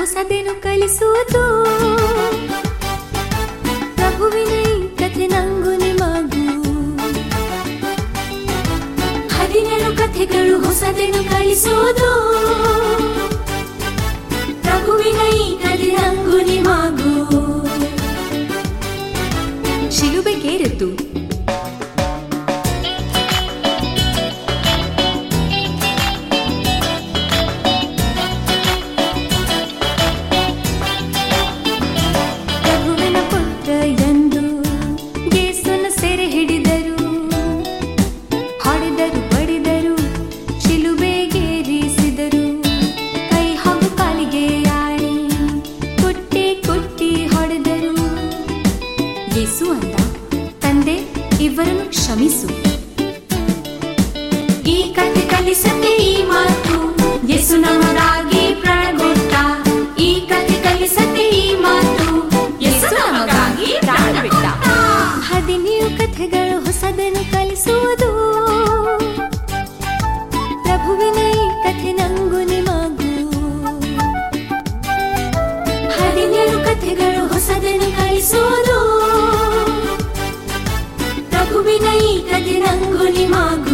ಹೊಸದೇನು ಕಲಿಸುವುದು ಪ್ರಭುವಿನ ಈ ಕಥೆ ನಂಗು ನಿಮಗೂ ಹದಿನೇಳು ಕಥೆಗಳು ಹೊಸದೇನು ಕಲಿಸುವುದು ಪ್ರಭುವಿನ ಈ ಕಥೆ ನಂಗು ನಿಮಗೂ ಶಿಲುಬೆಗೇರಿತು ಪ್ರಭುವಿನ ಪುತ್ರ ಎಂದು ಯೇಸುನ ಸೆರೆ ಹಿಡಿದರು ಹೊಡೆದರು ಬಡಿದರು ಶಿಲುಬೆಗೇರಿಸಿದರು ಕೈ ಹಾಗೂ ಕಾಲಿಗೆ ಆಡಿ ಕುಟ್ಟಿ ಕುಟ್ಟಿ ಹೊಡೆದರು ಯೇಸು ಅಂದ ತಂದೆ ಇವರನ್ನು ಕ್ಷಮಿಸು ಈ ಕಥೆ ಕಲಿಸದೆ ಈ ಮಾತು ಯೇಸು ನಮಗಾಗಿ ಪ್ರಾಣಗೊಟ್ಟ ಈ ಕಥೆ ಕಲಿಸದೆ ಈ ಮಾತು ಯೇಸು ನಮಗಾಗಿ ಪ್ರಾಣ ಬಿಟ್ಟ ಹದಿನೇಳು ಕಥೆಗಳು ಹೊಸದನ್ನು ಕಲಿಸುವುದು ಪ್ರಭುವಿನ ಈ ಕಥೆ ನಂಗು ನಿಮಗೂ ಹದಿನೇಳು ಕಥೆಗಳು ಹೊಸದನ್ನು ಕಲಿಸುವುದು ಪ್ರಭುವಿನ ಈ ಕಥೆ ನಂಗು ನಿಮಗೂ